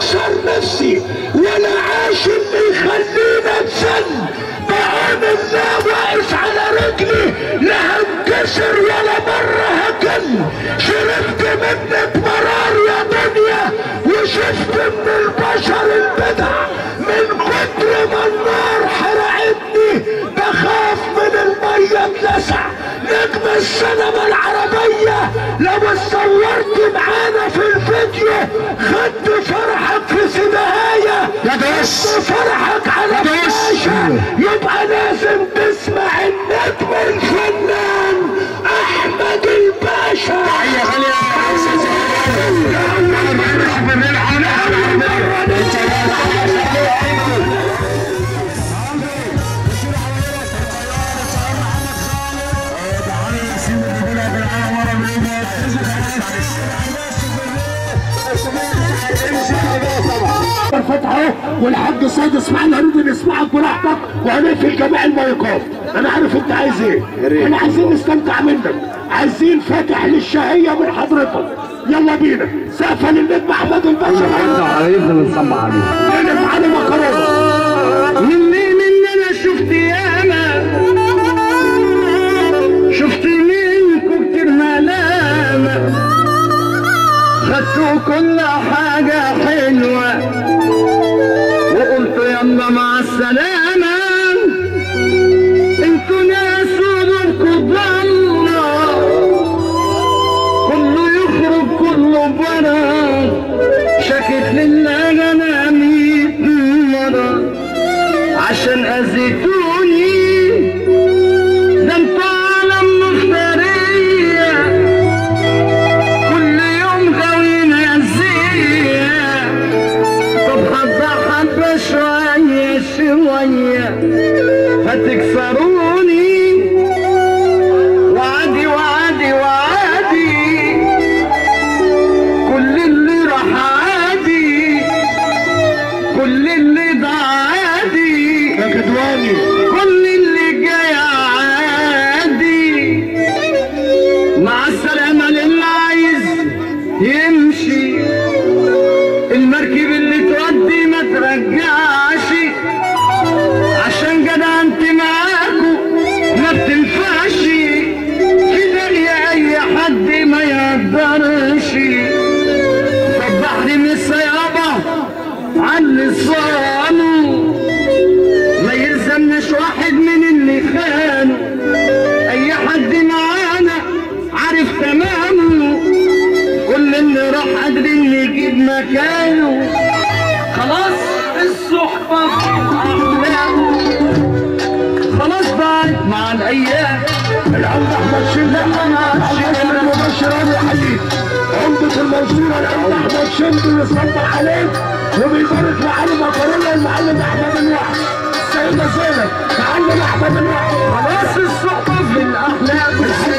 اكسر نفسي ولا عاش اللي يخليني اتسن بعون الله واقف على رجلي لا هنكسر ولا مرة هجن شربت منك مرار يا دنيا وشفت من البشر البدع من كتر ما النار حرقتني بخاف من المية اتلسع نجم السينما العربية لو اتصورت معانا في الفيديو خدت فرحك في سبهاية يا دوس. خدت فرحك على يا دوس. فلاشة يبقى لازم تسمع النجم الفنان احمد الباشا تحية غالية يا أستاذ أحمد بالريحة فتحه والحاج سيد اسماعيل هنيدي نسمعك براحتك وهنقفل جميع المايكات انا عارف انت عايز ايه احنا عايزين نستمتع منك عايزين فاتح للشهية من حضرتك يلا بينا سقفة للنجم احمد الباشا هيفضل نسمع عليه نقف على مكرونه مني مننا شفت ياما شفت منكم كتير ملامة خدتوا كل حاجة حلوة وقلتوا يلا مع السلامة انتوا ناس ودوركم ضلة كله يخرج كله برا شكت لله انا ميت مرة عشان اذيتوني ده انتوا عالم مفترية كل يوم غاويين أذية طب حبة حبة شوية شوية هتكسروني وعادي وعادي وعادي كل اللي راح عادي كل اللي ده عادي يا كدواني كل اللي جاي عادي مع السلامة للي عايز يمشي المركب اللي تودي ما ترجعش عشان جدع انت معاكو ما بتنفعش في دنيا اي حد ما يقدرش صبحني من الصيابة على لسانه ما يلزمناش واحد من اللي خانوا اي حد معانا عارف تمامه كل اللي راح قادرين نجيب مكانه خلاص الصحبة في أحلامه خلاص ضاعت مع الأيام العم احمد شندي احمد شندي المبشر ابو حديد عمدة المنصورة العم احمد شندي يصبح عليك وبيبارك لعلي مكرونة المعلم احمد الوحش السيدة زينب معلم احمد الوحش خلاص الصحبة في الأحلام